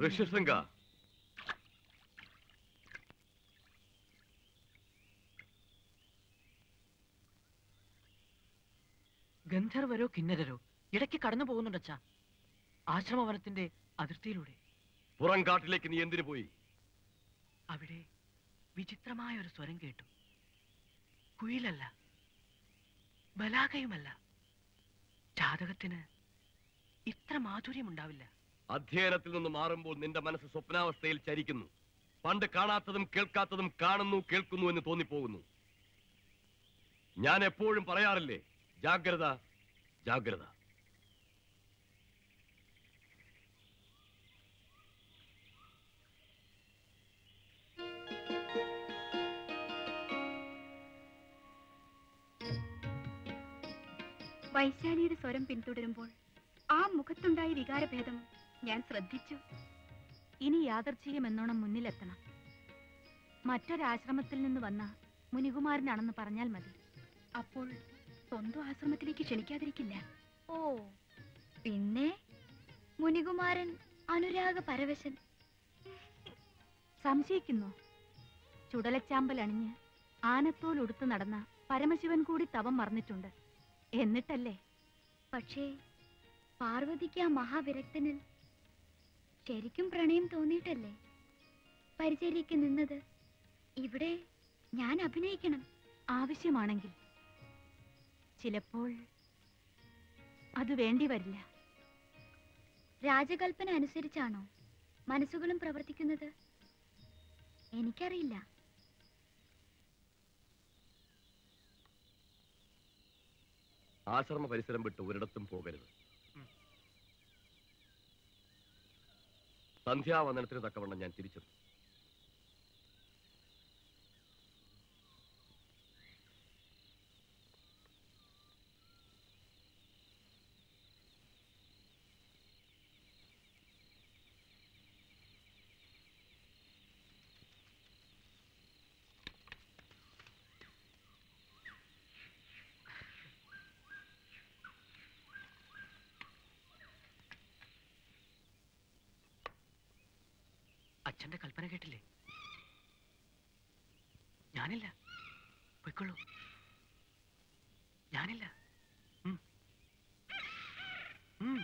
ഋഷ്യശൃംഗ ഗന്ധർവരോ കിന്നരരോ ഇടയ്ക്ക് കടന്നു പോകുന്നുണ്ടച്ചാ ആശ്രമവനത്തിന്റെ അതിർത്തിയിലൂടെ പുറം കാട്ടിലേക്ക് നീ എന്തിനു പോയി അവിടെ വിചിത്രമായ ഒരു സ്വരം കേട്ടു കുയിലല്ല ബലാകയുമല്ല ജാതകത്തിന് ഇത്ര മാധുര്യമുണ്ടാവില്ല അധ്യയനത്തിൽ നിന്ന് മാറുമ്പോൾ നിന്റെ മനസ്സ് സ്വപ്നാവസ്ഥയിൽ ചരിക്കുന്നു പണ്ട് കാണാത്തതും കേൾക്കാത്തതും കാണുന്നു കേൾക്കുന്നു എന്ന് തോന്നിപ്പോകുന്നു ഞാൻ എപ്പോഴും പറയാറില്ലേ ജാഗ്രത ജാഗ്രത വൈശാലിയുടെ സ്വരം പിന്തുടരുമ്പോൾ ആ മുഖത്തുണ്ടായ വികാരഭേദം ഞാൻ ശ്രദ്ധിച്ചു ഇനി യാദർച്ഛികം എന്നോണം മുന്നിലെത്തണം മറ്റൊരാശ്രമത്തിൽ നിന്ന് വന്ന മുനികുമാരനാണെന്ന് പറഞ്ഞാൽ മതി അപ്പോൾ സ്വന്തം ആശ്രമത്തിലേക്ക് ക്ഷണിക്കാതിരിക്കില്ല ഓ പിന്നെ മുനികുമാരൻ അനുരാഗ പരവശൻ സംശയിക്കുന്നു ചുടലച്ചാമ്പൽ അണിഞ്ഞ് ആനത്തോൽ ഉടുത്തു നടന്ന പരമശിവൻ കൂടി തവം മറന്നിട്ടുണ്ട് എന്നിട്ടല്ലേ പക്ഷേ പാർവതിക്ക് ആ മഹാവിരക്തനിൽ ശരിക്കും പ്രണയം തോന്നിയിട്ടല്ലേ പരിചര്യക്ക് നിന്നത് ഇവിടെ ഞാൻ അഭിനയിക്കണം ആവശ്യമാണെങ്കിൽ ചിലപ്പോൾ അത് വേണ്ടി വരില്ല രാജകൽപ്പന അനുസരിച്ചാണോ മനസ്സുകളും പ്രവർത്തിക്കുന്നത് എനിക്കറിയില്ല ആശ്രമ പരിസരം വിട്ട് ഒരിടത്തും പോകരുത് സന്ധ്യാവന്ദനത്തിന് തക്കവണ്ണം ഞാൻ തിരിച്ചെത്തും അച്ഛന്റെ കൽപ്പന കേട്ടില്ലേ ഞാനില്ല പൊയ്ക്കൊള്ളൂ ഞാനില്ല ഉം. ഉം.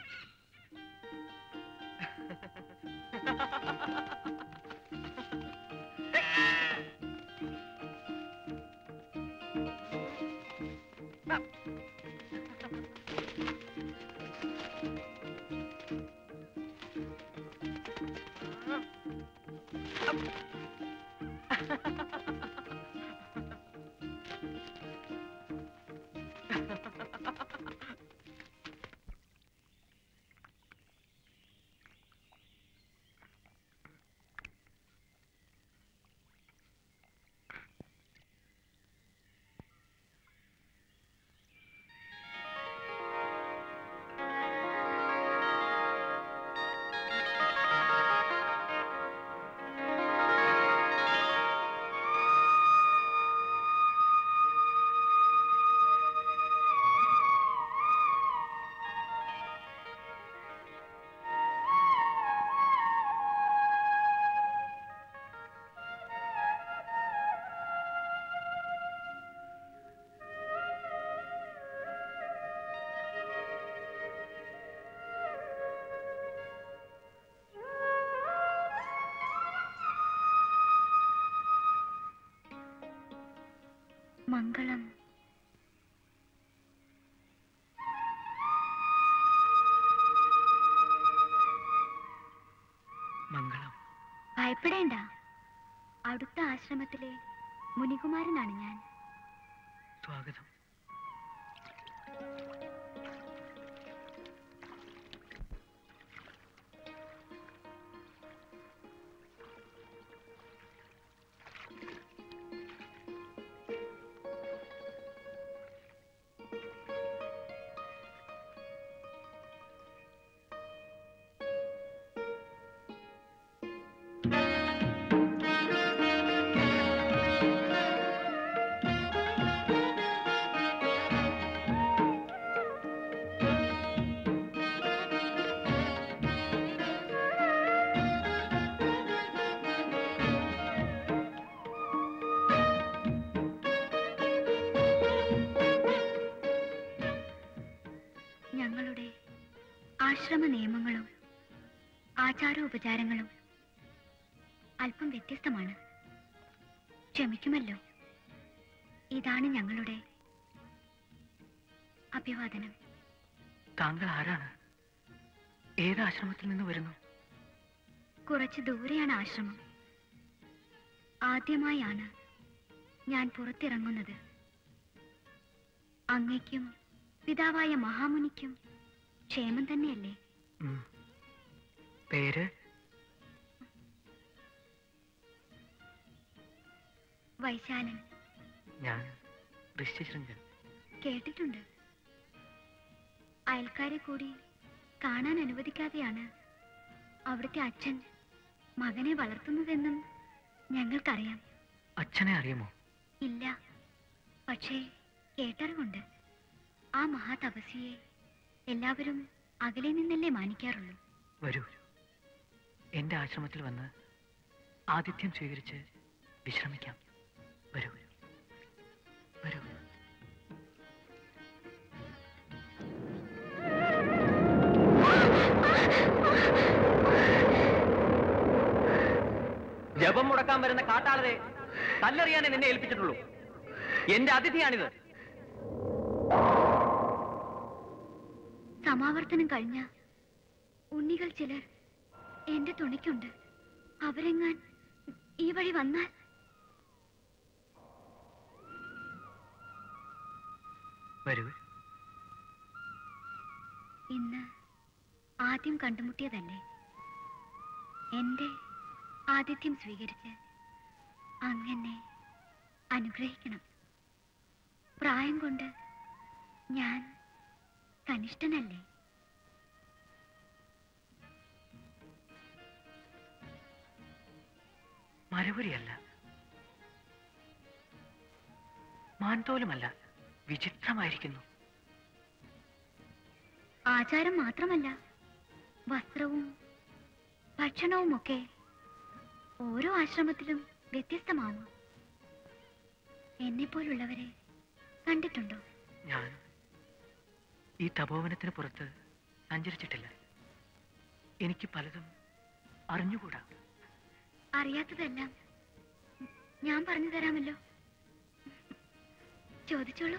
മംഗളം മംഗളം ഭയപ്പെടേണ്ട അടുത്ത ആശ്രമത്തിലെ മുനികുമാരനാണ് ഞാൻ സ്വാഗതം ആശ്രമ നിയമങ്ങളും ആചാരോപചാരങ്ങളും അല്പം വ്യത്യസ്തമാണ് ക്ഷമിക്കുമല്ലോ ഇതാണ് ഞങ്ങളുടെ അഭിവാദനം താങ്കൾ ആരാണ് ഏത് ആശ്രമത്തിൽ നിന്ന് വരുന്നു കുറച്ച് ദൂരെയാണ് ആശ്രമം ആദ്യമായാണ് ഞാൻ പുറത്തിറങ്ങുന്നത് അങ്ങയ്ക്കും പിതാവായ മഹാമുനിക്കും ക്ഷേമം തന്നെയല്ലേ ഉം. പേര് വൈശാലൻ ഞാൻ ഋഷ്യശൃംഗൻ കേട്ടിട്ടുണ്ട് അയൽക്കാരെ കൂടി കാണാൻ അനുവദിക്കാതെയാണ് അവിടുത്തെ അച്ഛൻ മകനെ വളർത്തുന്നതെന്നും ഞങ്ങൾക്കറിയാം അച്ഛനെ അറിയുമോ ഇല്ല പക്ഷേ കേട്ടറിവുണ്ട് ആ മഹാതപസ്വിയെ എല്ലാവരും അകലെ നിന്നല്ലേ മാനിക്കാറുള്ളൂ വരൂ എന്റെ ആശ്രമത്തിൽ വന്ന് ആതിഥ്യം സ്വീകരിച്ച് വിശ്രമിക്കാം വരൂ വരൂ ജപം മുടക്കാൻ വരുന്ന കാട്ടാളരെ കല്ലെറിയാനേ നിന്നെ ഏൽപ്പിച്ചിട്ടുള്ളൂ എന്റെ അതിഥിയാണിത് സമാവർത്തനം കഴിഞ്ഞ ഉണ്ണികൾ ചിലർ എന്റെ തുണയ്ക്കുണ്ട് അവരെങ്ങാൻ ഈ വഴി വന്നാൽ വരൂ ഇന്ന് ആദ്യം കണ്ടുമുട്ടിയതല്ലേ എന്റെ ആതിഥ്യം സ്വീകരിച്ച് അങ്ങനെ അനുഗ്രഹിക്കണം പ്രായം കൊണ്ട് ഞാൻ കനിഷ്ഠനല്ലേ മരപുരിയല്ല മാൻതോലുമല്ല വിചിത്രമായിരിക്കുന്നു ആചാരം മാത്രമല്ല വസ്ത്രവും ഭക്ഷണവുമൊക്കെ ഓരോ ആശ്രമത്തിലും വ്യത്യസ്തമാവും എന്നെപ്പോലുള്ളവരെ കണ്ടിട്ടുണ്ടോ ഞാൻ ഈ തപോവനത്തിന് പുറത്ത് സഞ്ചരിച്ചിട്ടില്ല എനിക്ക് പലതും അറിഞ്ഞുകൂടാ അറിയാത്തതെല്ലാം ഞാൻ പറഞ്ഞു തരാമല്ലോ ചോദിച്ചോളൂ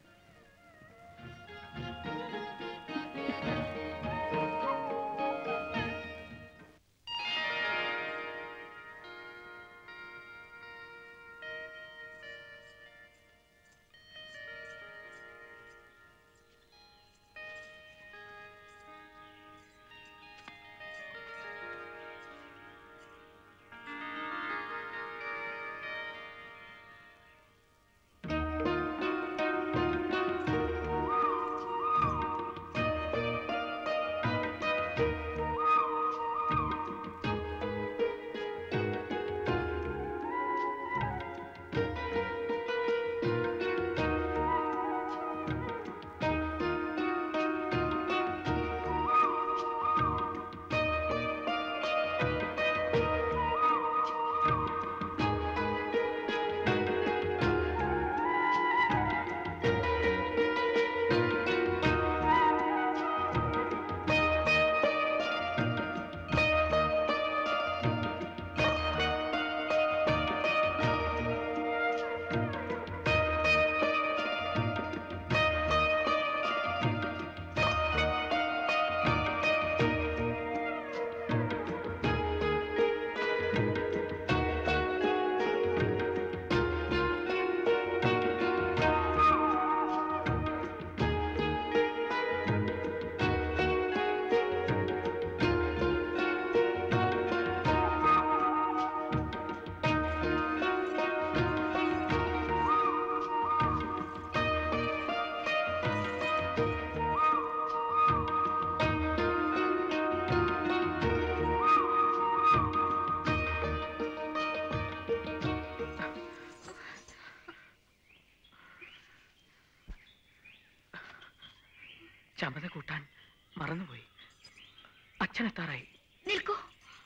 ചമത കൂട്ടാൻ മറന്നുപോയി അച്ഛനെത്താറായി നിൽക്കൂ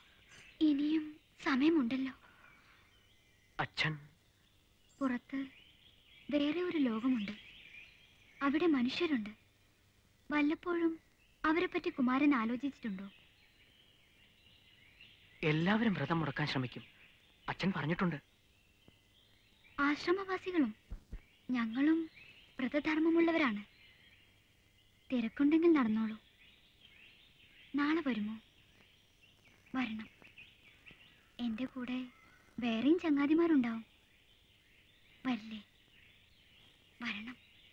ഇനിയും സമയമുണ്ടല്ലോ അച്ഛൻ പുറത്ത് വേറെ ഒരു ലോകമുണ്ട് അവിടെ മനുഷ്യരുണ്ട് വല്ലപ്പോഴും അവരെ പറ്റി കുമാരൻ ആലോചിച്ചിട്ടുണ്ടോ എല്ലാവരും വ്രതം മുടക്കാൻ ശ്രമിക്കും അച്ഛൻ പറഞ്ഞിട്ടുണ്ട് ആശ്രമവാസികളും ഞങ്ങളും വ്രതധർമ്മമുള്ളവരാണ് തിരക്കുണ്ടെങ്കിൽ നടന്നോളൂ നാളെ വരുമോ വരണം എൻ്റെ കൂടെ വേറെയും ചങ്ങാതിമാരുണ്ടാവും വരില്ലേ വരണം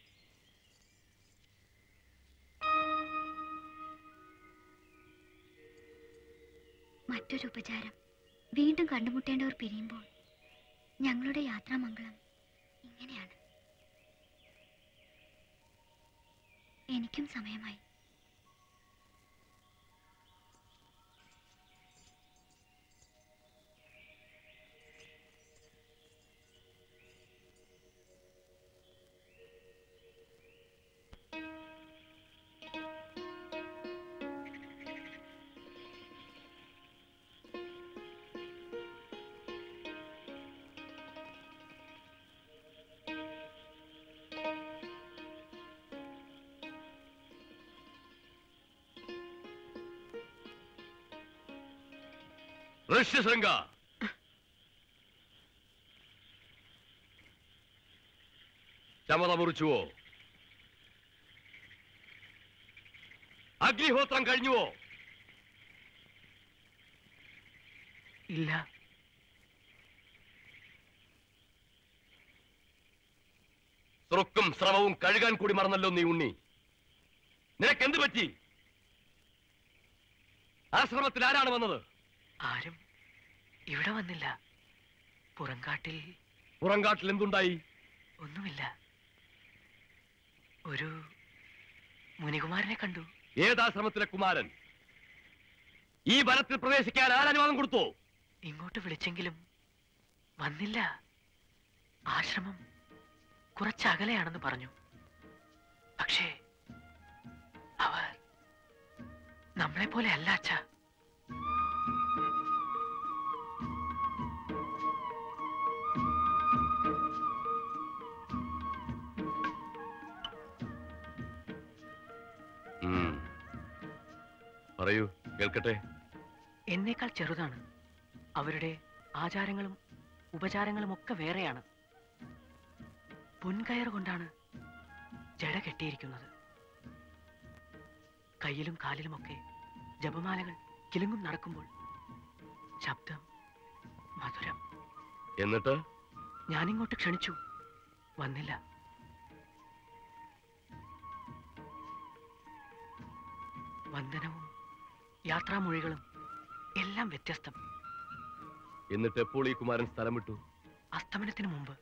മറ്റൊരു ഉപചാരം വീണ്ടും കണ്ടുമുട്ടേണ്ടവർ പിരിയുമ്പോൾ ഞങ്ങളുടെ യാത്രാമംഗളം ഇങ്ങനെയാണ് എനിക്കും സമയമായി ഋഷ്യശൃംഗ ചമത മുറിച്ചുവോ അഗ്നിഹോത്രം കഴിഞ്ഞുവോ ഇല്ല സ്രുക്കും സ്രവവും കഴുകാൻ കൂടി മറന്നല്ലോ നീ ഉണ്ണി നിനക്ക് എന്ത് പറ്റി ആശ്രമത്തിൽ ആരാണ് വന്നത് ആരും ഇവിടെ വന്നില്ല പുറങ്കാട്ടിൽ പുറങ്കാട്ടിൽ എന്തുണ്ടായി ഒന്നുമില്ല ഒരു മുനികുമാരനെ കണ്ടു ഏതാശ്രമത്തിലെ കുമാരൻ ഈ വനത്തിൽ പ്രവേശിക്കാൻ ആരനുവാദം കൊടുത്തോ ഇങ്ങോട്ട് വിളിച്ചെങ്കിലും വന്നില്ല ആശ്രമം കുറച്ച് അകലെയാണെന്ന് പറഞ്ഞു പക്ഷേ അവർ നമ്മളെ പോലെ അല്ല അച്ഛാ ഉം. പറയൂ കേൾക്കട്ടെ എന്നേക്കാൾ ചെറുതാണ് അവരുടെ ആചാരങ്ങളും ഉപചാരങ്ങളും ഒക്കെ വേറെയാണ് പൊൻകയർ കൊണ്ടാണ് ജട കെട്ടിയിരിക്കുന്നത് കയ്യിലും കാലിലുമൊക്കെ ജപമാലകൾ കിലുങ്ങും നടക്കുമ്പോൾ ശബ്ദം മധുരം എന്നിട്ട് ഞാനിങ്ങോട്ട് ക്ഷണിച്ചു വന്നില്ല വന്ദനവും യാത്രാമൊഴികളും എല്ലാം വ്യത്യസ്തം എന്നിട്ട് എപ്പോൾ ഈ കുമാരൻ സ്ഥലം വിട്ടു അസ്തമനത്തിന് മുമ്പ്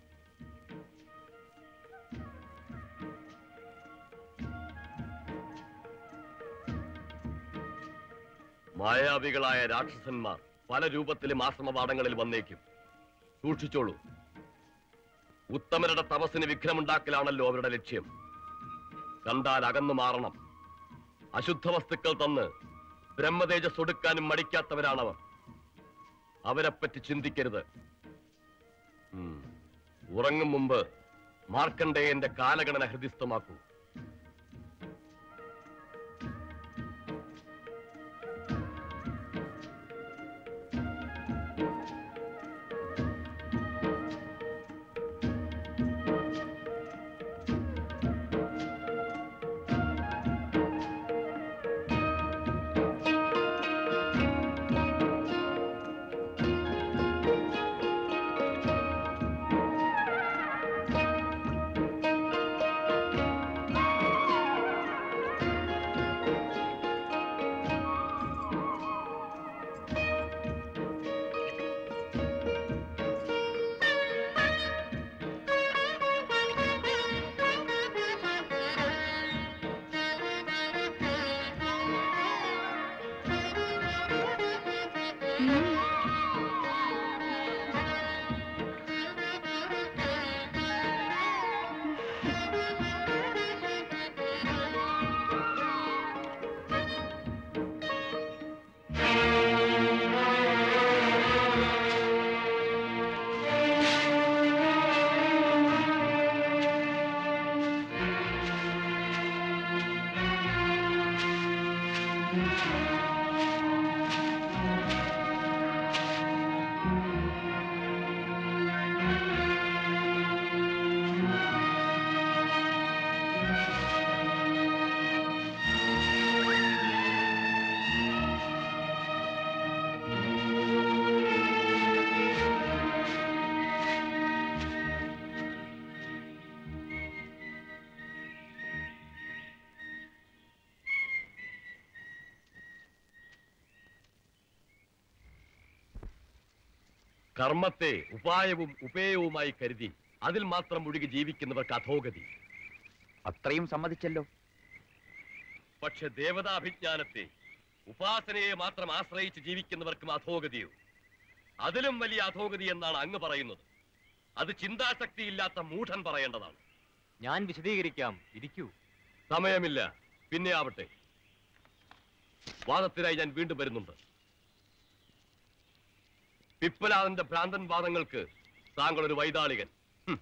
മായാവികളായ രാക്ഷസന്മാർ പല രൂപത്തിലും ആശ്രമപാഠങ്ങളിൽ വന്നേക്കും സൂക്ഷിച്ചോളൂ ഉത്തമരുടെ തപസ്സിന് വിഘ്നമുണ്ടാക്കലാണല്ലോ അവരുടെ ലക്ഷ്യം കണ്ടാൽ അകന്നു മാറണം അശുദ്ധ വസ്തുക്കൾ തന്ന് ബ്രഹ്മതേജസ് ഒടുക്കാനും മടിക്കാത്തവരാണവർ അവരെപ്പറ്റി ചിന്തിക്കരുത് ഉം. ഉറങ്ങും മുമ്പ് മാർക്കണ്ഡേയന്റെ കാലഗണന ഹൃദിസ്ഥമാക്കൂ കർമ്മത്തെ ഉപായവും ഉപേയവുമായി കരുതി അതിൽ മാത്രം മുഴുകി ജീവിക്കുന്നവർക്ക് അധോഗതി അത്രയും സമ്മതിച്ചല്ലോ പക്ഷെ ദേവതാഭിജ്ഞാനത്തെ ഉപാസനയെ മാത്രം ആശ്രയിച്ച് ജീവിക്കുന്നവർക്കും അധോഗതിയോ അതിലും വലിയ അധോഗതി എന്നാണ് അങ്ങ് പറയുന്നത് അത് ചിന്താശക്തിയില്ലാത്ത മൂഢൻ പറയേണ്ടതാണ് ഞാൻ വിശദീകരിക്കാം ഇരിക്കൂ സമയമില്ല പിന്നെ ആവട്ടെ വാദത്തിനായി ഞാൻ വീണ്ടും വരുന്നുണ്ട് പിപ്പലാദന്റെ ഭ്രാന്തൻ വാദങ്ങൾക്ക് താങ്കൾ ഒരു വൈതാളികൻ ഹും.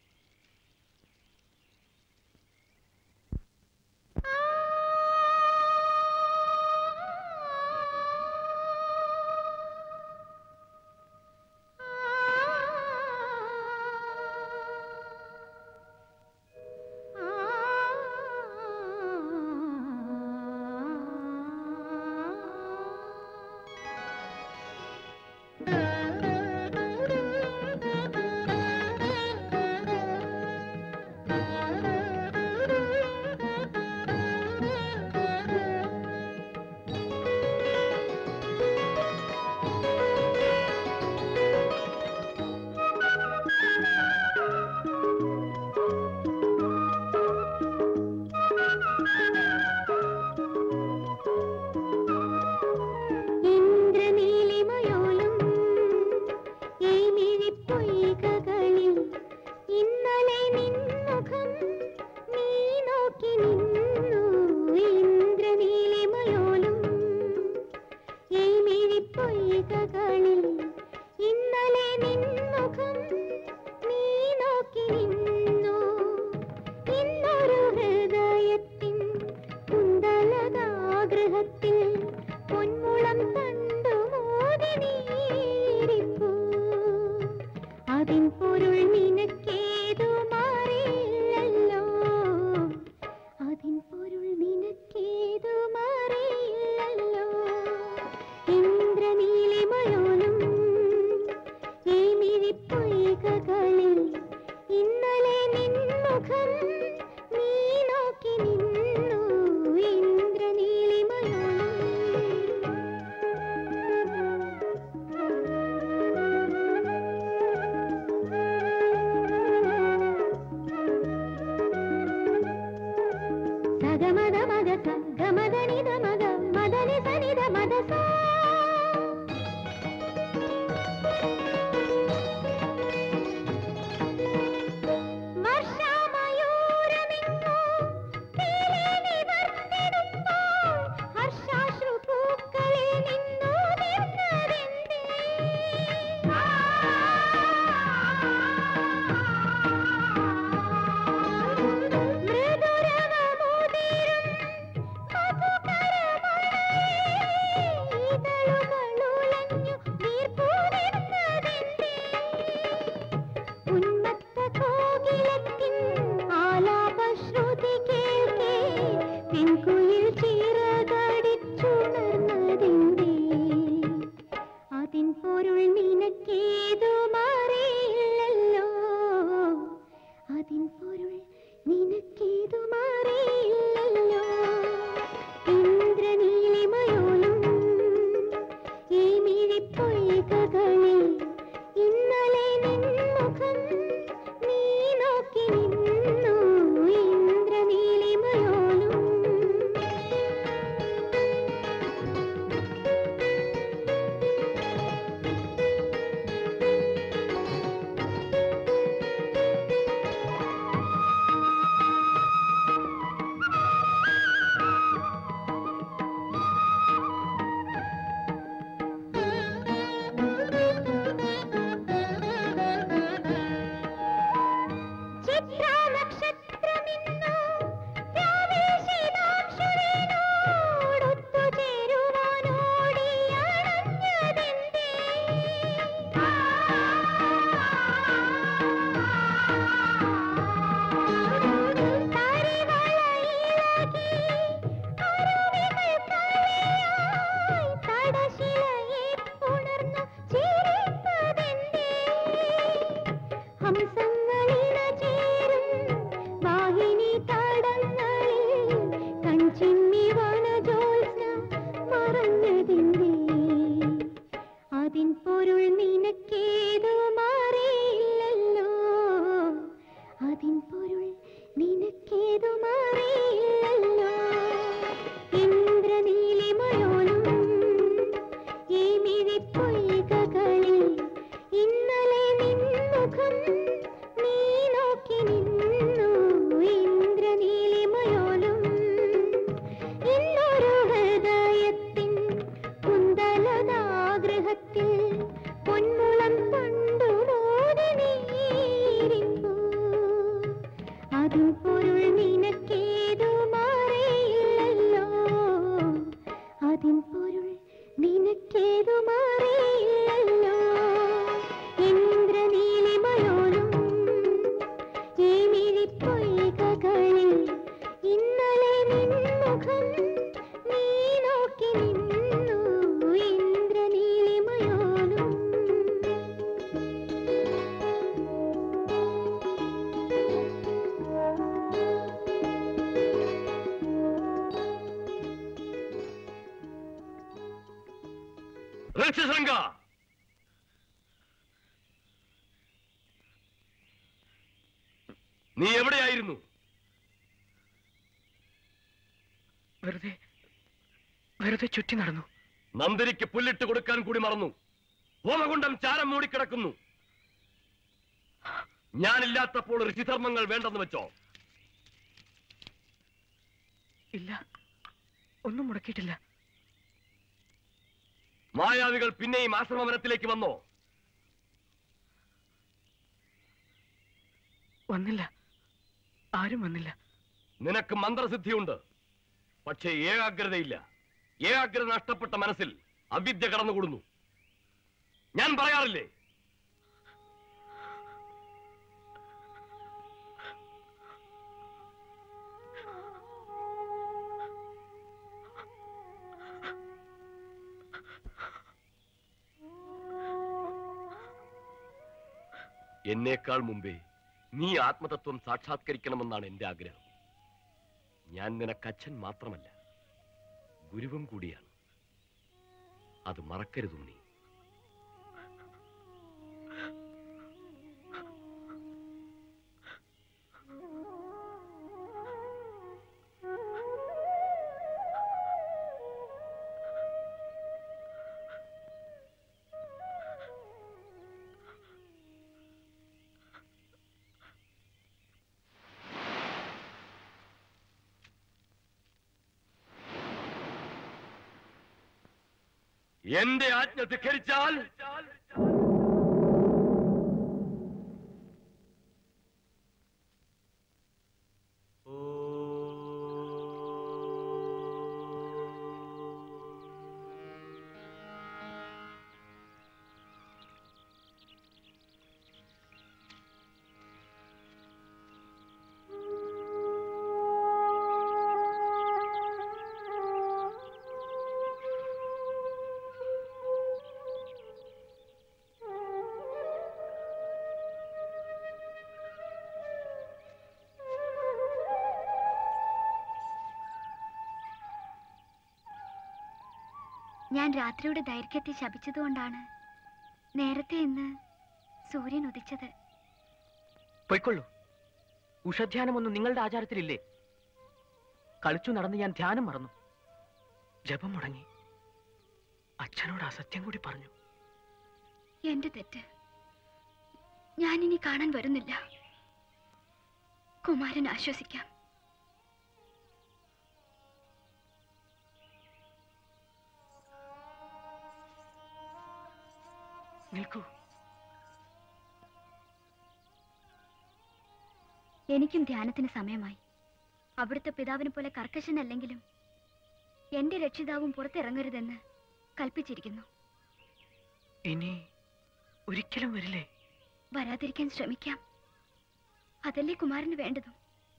ഇന്ദ്രനീലിമയോലും ഈ മിഴിപ്പൊയ്കകളിൽ ഇന്നലെ നിൻമുഖം നീ നോക്കി നിന്നു ഇന്ദ്രനീലിമയോലും ഈ മിഴിപ്പൊയ്കകളിൽ ഇന്നലെ നിൻമുഖം നീ നോക്കി നിന്നു ഇന്നൊരു ഹൃദയത്തിൻ കുന്തലകാഗ്രഹത്തിൽ പൊന്മുളം തണ്ടു മോതി നീരിപ്പൂ അതിൻ പൊരുൾ നിനക്കേതു മാറിയില്ലല്ലോ അതിൻ പൊരുൾ നിനക്കേതു മാറിയില്ലല്ലോ ഇന്ദ്രനീലിമയോലും ഈ മിഴിപ്പൊയ്കകളിൽ ഇന്നലെ നിൻമുഖം നീ നോക്കി നിന്നു ഇന്ദ്രനീലിമയോലും സഗമദ മദ സ ഗമദ നിദ മഗ മദനി സനിദ മദ സ വർഷാമയൂരമിങ്ങോ തീരെ നിവർത്തിടുമ്പോൾ ഹർഷാശ്രു പൂക്കളിൽ നിന്നു നിന്നതെന്തേ മൃദുരവമുതിരും ഇതളുകളുലഞ്ഞു നീർപ്പൂവിടുന്നതെന്തേ? ഉന്മത്ത കോകിലത്തിൻ ആലാപശ്രുതി കേൾക്കെ പെൺകുയിൽ ചിറകടിച്ചുണർന്നതെന്തേ? അതിൻ പൊരുൾ നിനക്കേതു മാറിയില്ലല്ലോ അതിൻ പൊരുൾ നിനക്കേതു മാറിയില്ലല്ലോ ഇന്ദ്രനീലിമയോലും ഈ മിഴിപ്പൊയ്കകളിൽ ഇന്നലെ നിൻമുഖം നീ നോക്കി നിന്നു ഇന്ദ്രനീലിമയോലും ചിത്രാനക്ഷത്രമിന്നു പ്രാവേശിതാക്ഷരനോടൊത്തു ചേരുവാനോടിയണഞ്ഞതെന്തേ? തരിവളയിളകി അരുവികൾ കളിയായി തടശിലയെ ഉണർന്നു ചിരിപ്പതെന്തേ? ഹംസങ്ങളിണ ചേരും വാഹിനി തടങ്ങളിൽ കൺചിമ്മി വനജോത്സ്ന മറഞ്ഞതിന്തേ അതിൻ പൊരുൾ നിനക്കേ ഋഷിശൃംഗ നീ എവിടെയായിരുന്നു വെറുതെ വെറുതെ ചുറ്റി നടന്നു നന്ദിനിക്ക് പുല്ലിട്ട് കൊടുക്കാൻ കൂടി മറന്നു ഹോമകുണ്ടം ചാരം മൂടിക്കിടക്കുന്നു ഞാനില്ലാത്തപ്പോൾ ഋഷിധർമ്മങ്ങൾ വേണ്ടെന്ന് വെച്ചോ ഇല്ല ഒന്നും മുടക്കിയിട്ടില്ല മായാവികൾ പിന്നെയും ആശ്രമവനത്തിലേക്ക് വന്നോ വന്നില്ല ആരും വന്നില്ല നിനക്ക് മന്ത്രസിദ്ധിയുണ്ട് പക്ഷേ ഏകാഗ്രതയില്ല ഏകാഗ്രത നഷ്ടപ്പെട്ട മനസ്സിൽ അവിദ്യ കടന്നുകൂടുന്നു ഞാൻ പറയാറില്ലേ എന്നേക്കാൾ മുമ്പേ നീ ആത്മതത്വം സാക്ഷാത്കരിക്കണമെന്നാണ് എന്റെ ആഗ്രഹം ഞാൻ നിനക്ക് അച്ഛൻ മാത്രമല്ല ഗുരുവും കൂടിയാണ് അത് മറക്കരുത് നീ എന്റെ ആജ്ഞ ധിക്കരിച്ചാൽ ഞാൻ രാത്രിയുടെ ദൈർഘ്യത്തെ ശപിച്ചതുകൊണ്ടാണ് നേരത്തെ ഇന്ന് സൂര്യൻ ഉദിച്ചത് പൊയ്ക്കൊള്ളൂ ഉഷധ്യാനമൊന്നും നിങ്ങളുടെ ആചാരത്തിലില്ലേ കളിച്ചു നടന്ന് ഞാൻ ധ്യാനം മറന്നു ജപം മുടങ്ങി അച്ഛനോട് അസത്യം കൂടി പറഞ്ഞു എന്റെ തെറ്റ് ഞാനിനി കാണാൻ വരുന്നില്ല കുമാരൻ ആശ്വസിക്കാം നിൽക്കൂ എനിക്കും ധ്യാനത്തിന് സമയമായി അവിടുത്തെ പിതാവിനെ പോലെ കർക്കശനല്ലെങ്കിലും എന്റെ രക്ഷിതാവും പുറത്തിറങ്ങരുതെന്ന് കൽപ്പിച്ചിരിക്കുന്നു ഇനി ഒരിക്കലും വരില്ലേ വരാതിരിക്കാൻ ശ്രമിക്കാം അതല്ലേ കുമാരന് വേണ്ടതും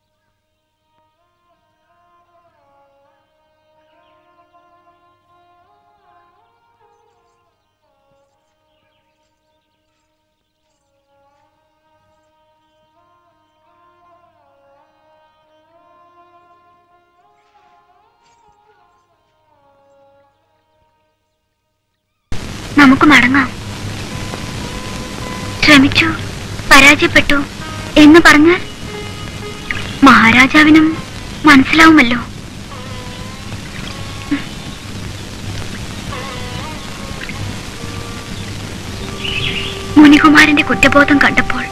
നമുക്ക് മടങ്ങാം ശ്രമിച്ചു പരാജയപ്പെട്ടു എന്ന് പറഞ്ഞാൽ മഹാരാജാവിനും മനസ്സിലാവുമല്ലോ മുനികുമാരന്റെ കുറ്റബോധം കണ്ടപ്പോൾ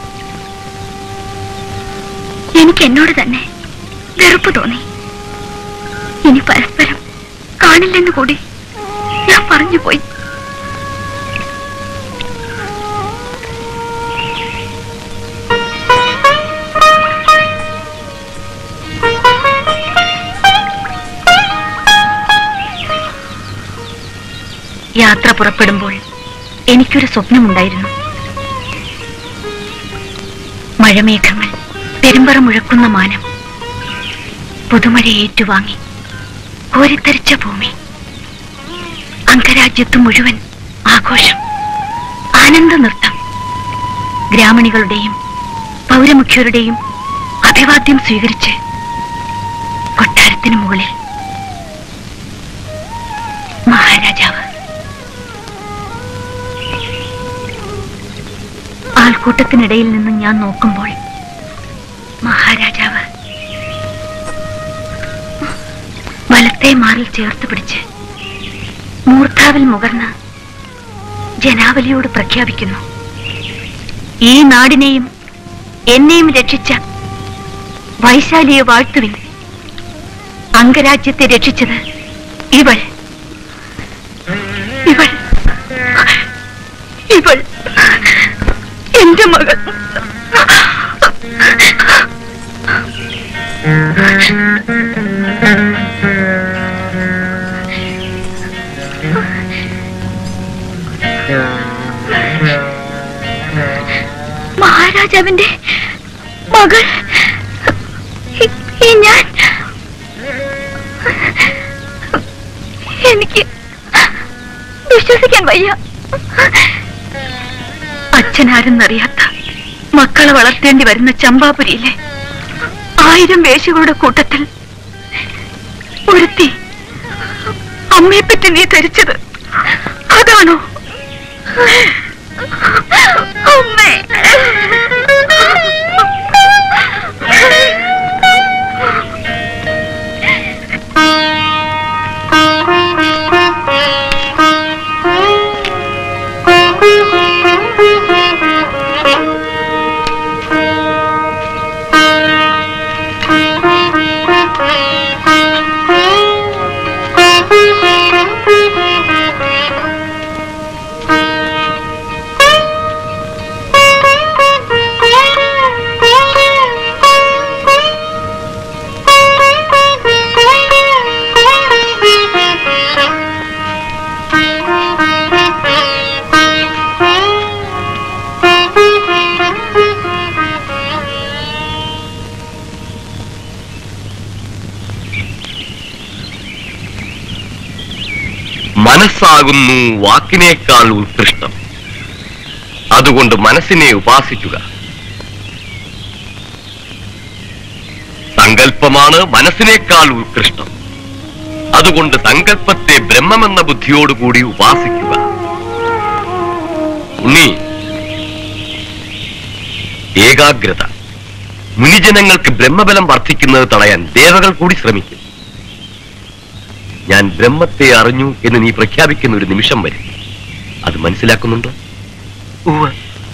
എനിക്ക് എന്നോട് തന്നെ വെറുപ്പ് തോന്നി ഇനി പരസ്പരം കാണില്ലെന്ന് കൂടി ഞാൻ പറഞ്ഞു പോയി യാത്ര പുറപ്പെടുമ്പോൾ എനിക്കൊരു സ്വപ്നമുണ്ടായിരുന്നു മഴമേഘങ്ങൾ പെരുമ്പറ മുഴക്കുന്ന മാനം പുതുമഴ ഏറ്റുവാങ്ങി കോരിത്തരിച്ച ഭൂമി അംഗരാജ്യത്ത് മുഴുവൻ ആഘോഷം ആനന്ദ നൃത്തം ഗ്രാമണികളുടെയും പൗരമുഖ്യരുടെയും അഭിവാദ്യം സ്വീകരിച്ച് കൊട്ടാരത്തിന് മുകളിൽ മഹാരാജാവ് ജനക്കൂട്ടത്തിനിടയിൽ നിന്നും ഞാൻ നോക്കുമ്പോൾ മഹാരാജാവ് വലത്തെ മാറിൽ ചേർത്ത് പിടിച്ച് മൂർധാവിൽ മുകർന്ന് ജനാവലിയോട് പ്രഖ്യാപിക്കുന്നു ഈ നാടിനെയും എന്നെയും രക്ഷിച്ച വൈശാലിയെ വാഴ്ത്തുവിൻ അംഗരാജ്യത്തെ രക്ഷിച്ചത് ഇവൾ ഇവൾ ഇവൾ എന്റെ മകൾ മഹാരാജാവിന്റെ മകൾ ഈ- ഈ ഞാൻ എനിക്ക് വിശ്വസിക്കാൻ വയ്യ അച്ഛനാരെന്നറിയാത്ത മക്കളെ വളർത്തേണ്ടി വരുന്ന ചമ്പാപുരിയിലെ ആയിരം വേശികളുടെ കൂട്ടത്തിൽ ഒരുത്തി അമ്മയെപ്പറ്റി നീ ധരിച്ചത് അതാണോ അമ്മേ മനസ്സാകുന്നു വാക്കിനേക്കാൾ ഉത്കൃഷ്ടം അതുകൊണ്ട് മനസ്സിനെ ഉപാസിക്കുക സങ്കല്പമാണ് മനസ്സിനേക്കാൾ ഉത്കൃഷ്ടം അതുകൊണ്ട് സങ്കല്പത്തെ ബ്രഹ്മമെന്ന ബുദ്ധിയോടുകൂടി ഉപാസിക്കുക ഉണ്ണി ഏകാഗ്രത മുനിജനങ്ങൾക്ക് ബ്രഹ്മബലം വർദ്ധിക്കുന്നത് തടയാൻ ദേവകൾ കൂടി ശ്രമിക്കും ഞാൻ ബ്രഹ്മത്തെ അറിഞ്ഞു എന്ന് നീ പ്രഖ്യാപിക്കുന്ന ഒരു നിമിഷം വരും അത് മനസ്സിലാക്കുന്നുണ്ടോ ഉവ്വ്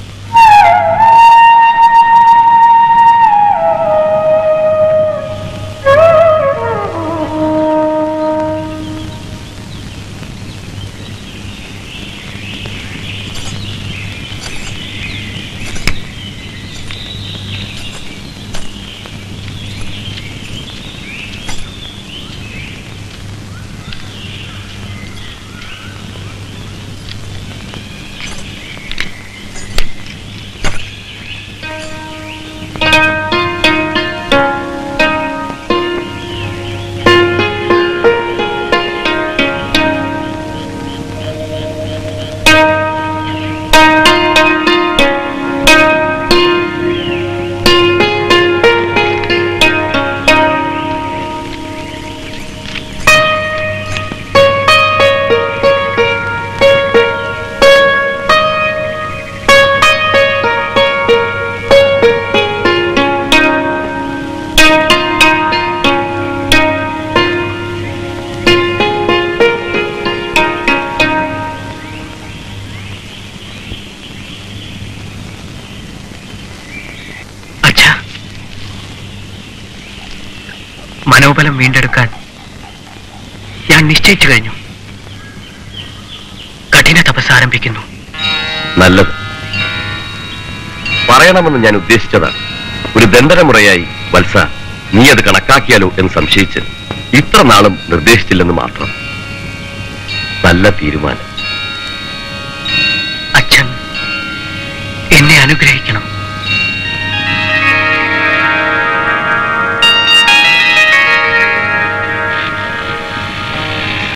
അച്ഛാ മനോബലം വീണ്ടെടുക്കാൻ ഞാൻ നിശ്ചയിച്ചു കഴിഞ്ഞു കഠിന തപസ് ആരംഭിക്കുന്നു നല്ലത് പറയണമെന്ന് ഞാൻ ഉദ്ദേശിച്ചതാണ് ഒരു ദണ്ഡനമുറയായി വത്സ നീ അത് കണക്കാക്കിയാലോ എന്ന് സംശയിച്ച് ഇത്ര നാളും നിർദ്ദേശിച്ചില്ലെന്ന് മാത്രം നല്ല തീരുമാനം അച്ഛൻ എന്നെ അനുഗ്രഹിക്കണം